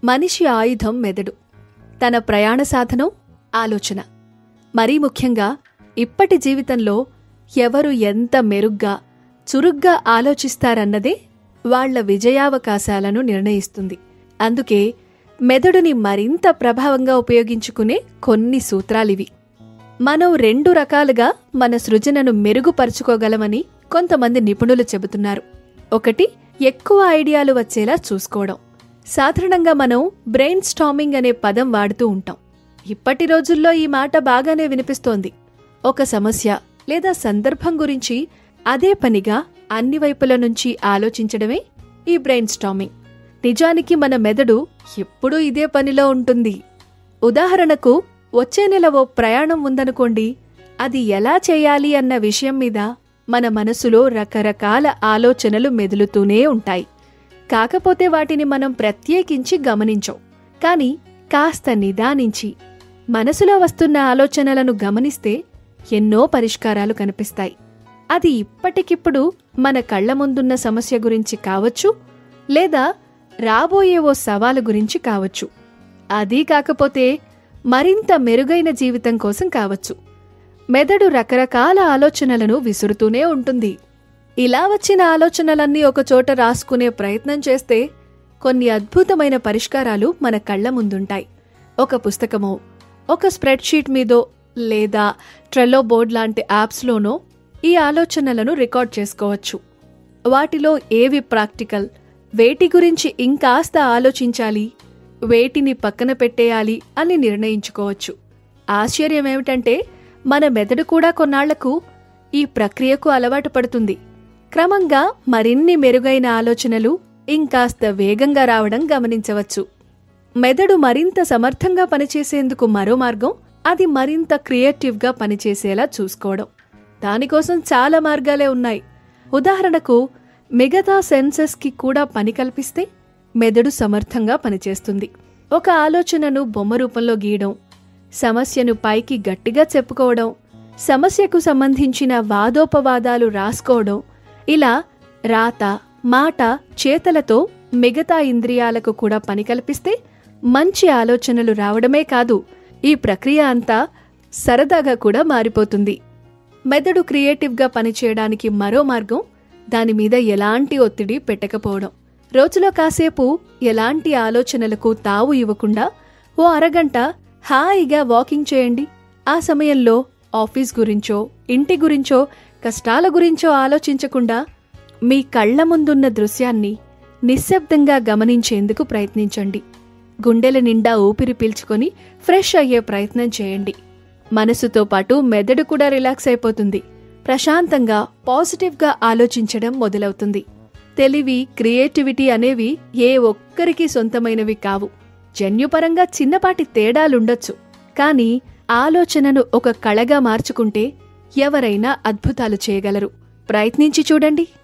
మనిషి ఆయుధం మెదడు తన ప్రయాణ సాధనం ఆలోచన మరీ ముఖ్యంగా ఇప్పటి జీవితంలో ఎవరు ఎంత మెరుగ్గా చురుగ్గా ఆలోచిస్తారన్నదే వాళ్ల విజయావకాశాలను నిర్ణయిస్తుంది అందుకే మెదడుని మరింత ప్రభావంగా ఉపయోగించుకునే కొన్ని సూత్రాలివి మనం రెండు రకాలుగా మన సృజనను మెరుగుపరుచుకోగలమని కొంతమంది నిపుణులు చెబుతున్నారు ఒకటి ఎక్కువ ఐడియాలు వచ్చేలా చూసుకోవడం సాధారణంగా మనం బ్రెయిన్ స్టామింగ్ అనే పదం వాడుతూ ఉంటాం ఇప్పటి రోజుల్లో ఈ మాట బాగానే వినిపిస్తోంది ఒక సమస్య లేదా సందర్భం గురించి అదే పనిగా అన్ని వైపుల నుంచి ఆలోచించడమే ఈ బ్రెయిన్ స్టామింగ్ నిజానికి మన మెదడు ఎప్పుడూ ఇదే పనిలో ఉంటుంది ఉదాహరణకు వచ్చే నెల ఓ ప్రయాణం ఉందనుకోండి అది ఎలా చేయాలి అన్న విషయం మీద మన మనసులో రకరకాల ఆలోచనలు మెదులుతూనే ఉంటాయి కాకపోతే వాటిని మనం ప్రత్యేకించి గమనించం కాని కాస్త నిదానించి మనసులో వస్తున్న ఆలోచనలను గమనిస్తే ఎన్నో పరిష్కారాలు కనిపిస్తాయి అది ఇప్పటికిప్పుడు మన కళ్ల ముందున్న సమస్య గురించి కావచ్చు లేదా రాబోయే ఓ సవాలు గురించి కావచ్చు అదీ కాకపోతే మరింత మెరుగైన జీవితం కోసం కావచ్చు మెదడు రకరకాల ఆలోచనలను విసురుతూనే ఉంటుంది ఇలా వచ్చిన ఆలోచనలన్నీ ఒకచోట రాసుకునే ప్రయత్నం చేస్తే కొన్ని అద్భుతమైన పరిష్కారాలు మన కళ్ల ముందుంటాయి ఒక పుస్తకమో ఒక స్ప్రెడ్షీట్ మీదో లేదా ట్రెల్లో బోర్డ్ లాంటి యాప్స్లోనో ఈ ఆలోచనలను రికార్డ్ చేసుకోవచ్చు వాటిలో ఏవి ప్రాక్టికల్ వేటి గురించి ఇంకాస్త ఆలోచించాలి వేటిని పక్కన పెట్టేయాలి అని నిర్ణయించుకోవచ్చు ఆశ్చర్యమేమిటంటే మన మెదడు కూడా కొన్నాళ్లకు ఈ ప్రక్రియకు అలవాటు పడుతుంది క్రమంగా మరిన్ని మెరుగైన ఆలోచనలు ఇంకాస్త వేగంగా రావడం గమనించవచ్చు మెదడు మరింత సమర్థంగా పనిచేసేందుకు మరో మార్గం అది మరింత క్రియేటివ్గా పనిచేసేలా చూసుకోవడం దానికోసం చాలా మార్గాలే ఉన్నాయి ఉదాహరణకు మిగతా సెన్సెస్కి కూడా పని కల్పిస్తే మెదడు సమర్థంగా పనిచేస్తుంది ఒక ఆలోచనను బొమ్మ రూపంలో గీయడం సమస్యను పైకి గట్టిగా చెప్పుకోవడం సమస్యకు సంబంధించిన వాదోపవాదాలు రాసుకోవడం ఇలా రాత మాట చేతలతో మిగతా ఇంద్రియాలకు కూడా పని కల్పిస్తే మంచి ఆలోచనలు రావడమే కాదు ఈ ప్రక్రియ అంతా సరదాగా కూడా మారిపోతుంది మెదడు క్రియేటివ్గా పనిచేయడానికి మరో మార్గం దాని మీద ఎలాంటి ఒత్తిడి పెట్టకపోవడం రోజులో కాసేపు ఎలాంటి ఆలోచనలకు తావు ఇవ్వకుండా ఓ అరగంట హాయిగా వాకింగ్ చేయండి ఆ సమయంలో ఆఫీస్ గురించో ఇంటి గురించో కష్టాల గురించో ఆలోచించకుండా మీ కళ్ల ముందున్న దృశ్యాన్ని నిశ్శబ్దంగా గమనించేందుకు ప్రయత్నించండి గుండెల నిండా ఊపిరి పీల్చుకొని ఫ్రెష్ అయ్యే ప్రయత్నం చేయండి మనసుతో పాటు మెదడు కూడా రిలాక్స్ అయిపోతుంది ప్రశాంతంగా పాజిటివ్గా ఆలోచించడం మొదలవుతుంది తెలివి క్రియేటివిటీ అనేవి ఏ ఒక్కరికి సొంతమైనవి కావు జన్యుపరంగా చిన్నపాటి తేడాలుండొచ్చు కానీ ఆలోచనను ఒక కళగా మార్చుకుంటే ఎవరైనా అద్భుతాలు చేయగలరు ప్రయత్నించి చూడండి